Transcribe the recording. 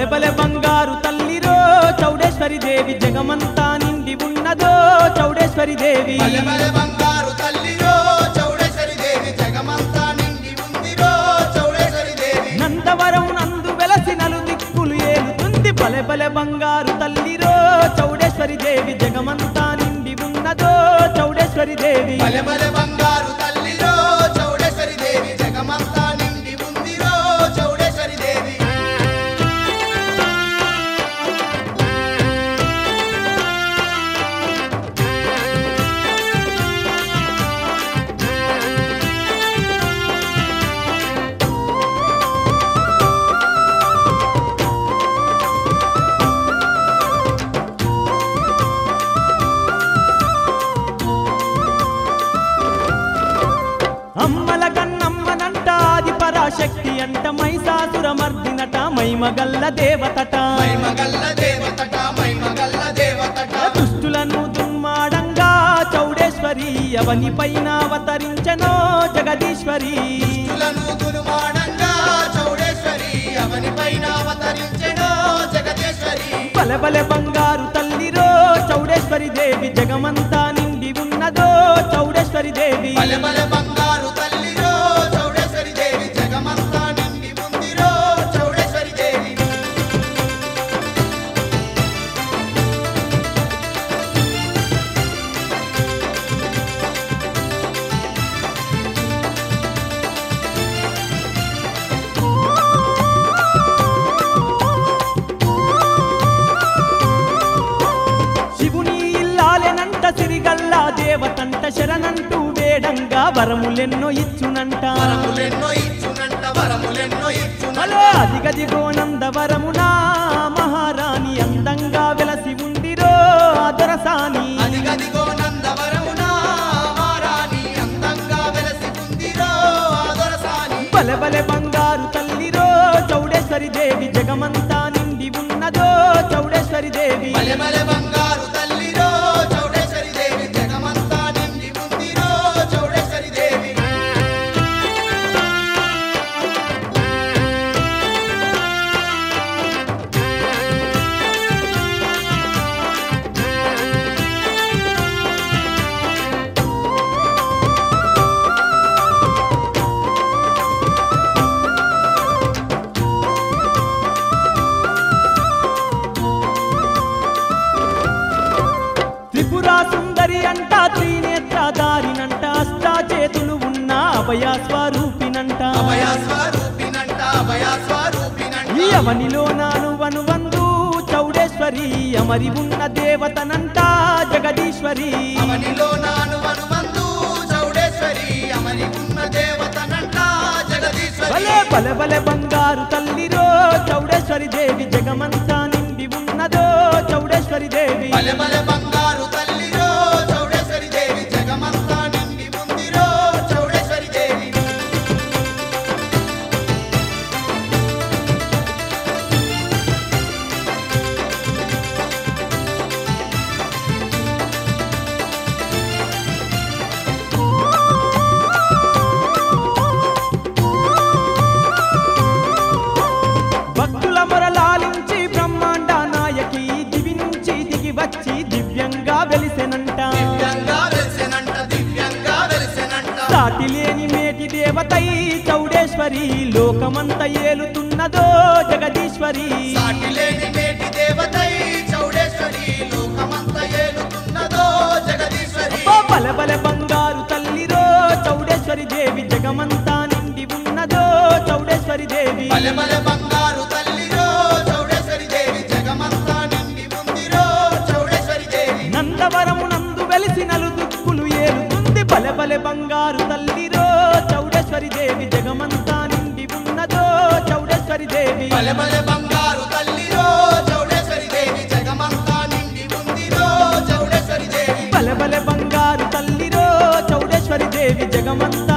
బలె బంగారు తల్లిరో చౌడేశ్వరి దేవి జగమంతా నిండి ఉన్నదో చౌడేశ్వరి దేవి బలె బలె బంగారు తల్లిరో చౌడేశ్వరి దేవి జగమంతా నిండి ఉందిరో చౌడేశ్వరి దేవి నందవరం నందు వెలసి నలు దిక్కులు ఏలుతుంది బలె బలె బంగారు తల్లిరో చౌడేశ్వరి దేవి జగమంతా నిండి ఉన్నదో చౌడేశ్వరి దేవి బలె బలె బంగారు తల్లిరో చౌడేశ్వరి దేవి జగమంతా నిండి ఉందిరో చౌడేశ్వరి దేవి అమ్మల కన్నమ్మనంట ఆది పరాశక్తి అంట మైసాసుర మర్దినట మైమగల్ల దేవతట మైమగల్ల దేవతట మైమగల్ల దేవతట దుష్టులను దుమ్మాడంగా చౌడేశ్వరి అవని పైన అవతరించనో జగదీశ్వరి దుష్టులను దుర్మాడంగా చౌడేశ్వరి అవని పైన అవతరించెనో జగదీశ్వరి బలె బలె బంగారు తల్లిరో చౌడేశ్వరి దేవి జగమంతా నిండి ఉన్నదో చౌడేశ్వరి దేవి బలె బలె బంగారు తల్లిరో చౌడేశ్వరి దేవి జగమంతా నిండి ఉందిరో చౌడేశ్వరి దేవి శివుని ఇల్లాలెనంట సిరిగల్లా దేవతంట శరణంటూ వేడంగా వరములెన్నో ఇచ్చునంట వరములెన్నో ఇచ్చునంట వరములెన్నో ఇచ్చునంట హలో అదిగదిగో నందవరమునా మహారాణి అందంగా వెలసి ఉందిరో అదరసాని అదిగదిగో నందవరమున మారాణి అందంగా వెలసి ఉందిరో ఆదరసాని బలె బలె బంగారు తల్లిరో చౌడేశ్వరి దేవి జగమంతా నిండి ఉన్నదో చౌడేశ్వరి దేవి బలె బలె బంగారు తల్లిరో చౌడేశ్వరి దేవి జగమంతా నిండి ఉందిరో చౌడేశ్వరి దేవి త్రిపురా సుందరి అంట త్రినేత్రధారినంట అష్టా చేతులు ఉన్న అభయ స్వరూపినంట అభయ స్వరూపినంట అభయ స్వరూపినంట ఈ అవనిలో నాను వనువందు చౌడేశ్వరి అమరి ఉన్న దేవతనంట జగదీశ్వరి అవనిలో నాను వనుమందు చౌడేశ్వరి అమరి ఉన్న దేవతనంట జగదీశ్వరి బలే బలె బలె బంగారు తల్లిరో చౌడేశ్వరి దేవి జగమంతా నిండి ఉన్నదో చౌడేశ్వరి దేవి బలె బలె బంగారు తల్లిరో చౌడేశ్వరి దేవి జగమంతా నిండి ఉందిరో చౌడేశ్వరి దేవి భక్తుల మొరలాలించి బ్రహ్మాండ నాయకి దివి నుంచి దిగి వచ్చి దివ్యంగా వెలిసెనంట దివ్యంగా వెలిసెనంట దివ్యంగా వెలిసెనంట సాటి లేని మేటి దేవతై చౌడేశ్వరి లోకమంత ఏలుతున్నదో జగదీశ్వరి సాటి లేని మేటి దేవతై చౌడేశ్వరి లోకమంత ఏలుతున్నదో జగదీశ్వరి అబ్బా బలె బలె బంగారు తల్లిరో చౌడేశ్వరి దేవి జగమంతా నిండి ఉన్నదో చౌడేశ్వరి దేవి బలె బలె బంగారు తల్లిరో చౌడేశ్వరి దేవి జగమంతా నిండి ఉందిరో చౌడేశ్వరి దేవి నందవరము నందు వెలిసి నలు దిక్కులు ఏలుతుంది బలె బలె బంగారు తల్లిరో చౌడేశ్వరి దేవి జగమంతా నిండి ఉన్నదో చౌడేశ్వరి దేవి బలె బలె బంగారు తల్లిరో చౌడేశ్వరి దేవి జగమంతా నిండి ఉందిరో చౌడేశ్వరి దేవి బలె బలె బంగారు తల్లిరో చౌడేశ్వరి దేవి జగమంతా